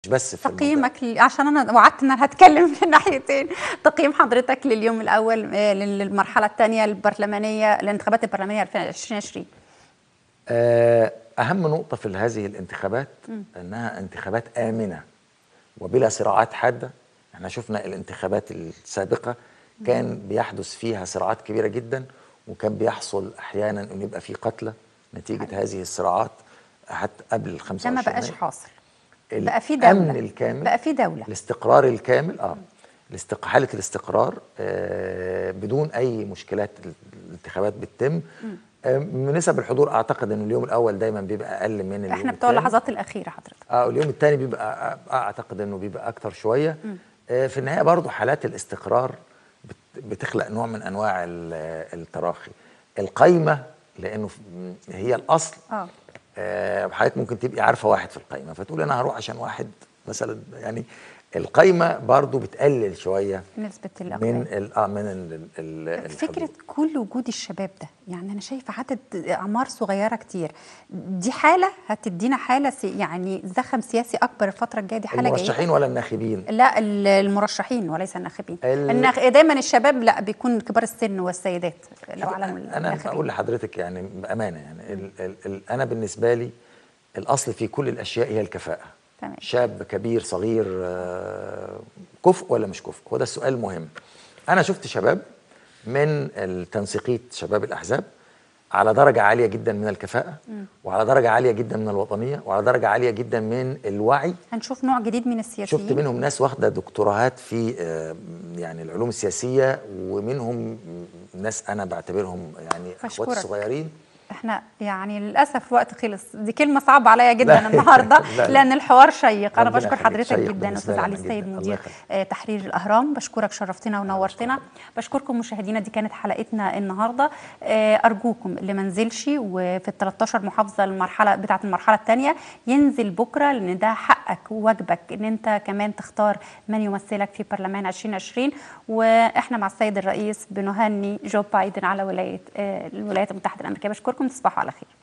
بس في المنطقة. تقييمك ل- عشان انا وعدت ان انا هتكلم في الناحيتين تقييم حضرتك لليوم الاول آه، للمرحله الثانيه البرلمانيه الانتخابات البرلمانيه 2020 آه، أهم نقطة في هذه الانتخابات أنها انتخابات آمنة وبلا صراعات حادة احنا شفنا الانتخابات السابقة كان بيحدث فيها صراعات كبيرة جدا وكان بيحصل أحيانا أن يبقى في قتلى نتيجة هذه الصراعات حتى قبل ال ده 25 ما بقاش يناير. حاصل بقى في دوله الأمن الكامل بقى في دوله الاستقرار الكامل اه الاستق... حاله الاستقرار آه بدون اي مشكلات الانتخابات بتتم آه من نسب الحضور اعتقد ان اليوم الاول دايما بيبقى اقل من اليوم احنا بتوع التاني. اللحظات الاخيره حضرتك اه اليوم الثاني بيبقى آه، اعتقد انه بيبقى اكتر شويه آه في النهايه برضو حالات الاستقرار بت- بتخلق نوع من انواع ال- التراخي القايمه لانه ف- هي الاصل اه آه، حضرتك ممكن تبقي عارفه واحد في القايمه فتقول انا هروح عشان واحد مثلا يعني القايمه برضو بتقلل شويه نسبه من الاقوال ال اه من ال ال فكرة الحضور. كل وجود الشباب ده يعني أنا شايفة عدد أعمار صغيرة كتير دي حالة هتدينا حالة سي يعني زخم سياسي أكبر الفترة الجاية دي حالة جيدة المرشحين ولا الناخبين لا ال- المرشحين وليس الناخبين ال- الناخ... دايما الشباب لا بيكون كبار السن والسيدات لو على انا الناخبين. اقول لحضرتك يعني بامانه يعني ال ال ال انا بالنسبه لي الاصل في كل الاشياء هي الكفاءه تمام. شاب كبير صغير آه، كفء ولا مش كفء هو ده السؤال المهم انا شفت شباب من التنسيقيه شباب الاحزاب على درجه عاليه جدا من الكفاءه وعلى درجه عاليه جدا من الوطنيه وعلى درجه عاليه جدا من الوعي هنشوف نوع جديد من السياسيين شفت منهم ناس واخده دكتوراهات في آه، يعني العلوم السياسيه ومنهم ناس انا بعتبرهم يعني اخواتي بشكرك. الصغيرين احنا يعني للاسف الوقت خلص دي كلمه صعبه عليا جدا لا. النهارده لا. لان الحوار شيق انا ربنا بشكر يخليك. حضرتك شيق جدا بالنسبة استاذ لنا علي جداً. السيد الله مدير يخليك. آه، تحرير الاهرام بشكرك شرفتنا ونورتنا بشكركم مشاهدينا دي كانت حلقتنا النهارده آه، ارجوكم اللي ما نزلش وفي ال 13 محافظه المرحله بتاعه المرحله الثانيه ينزل بكره لان ده حقك وواجبك ان انت كمان تختار من يمثلك في برلمان 2020 واحنا مع السيد الرئيس بنهني جو بايدن على ولايه آه، الولايات المتحده الامريكيه بشكركم تصبحوا على خير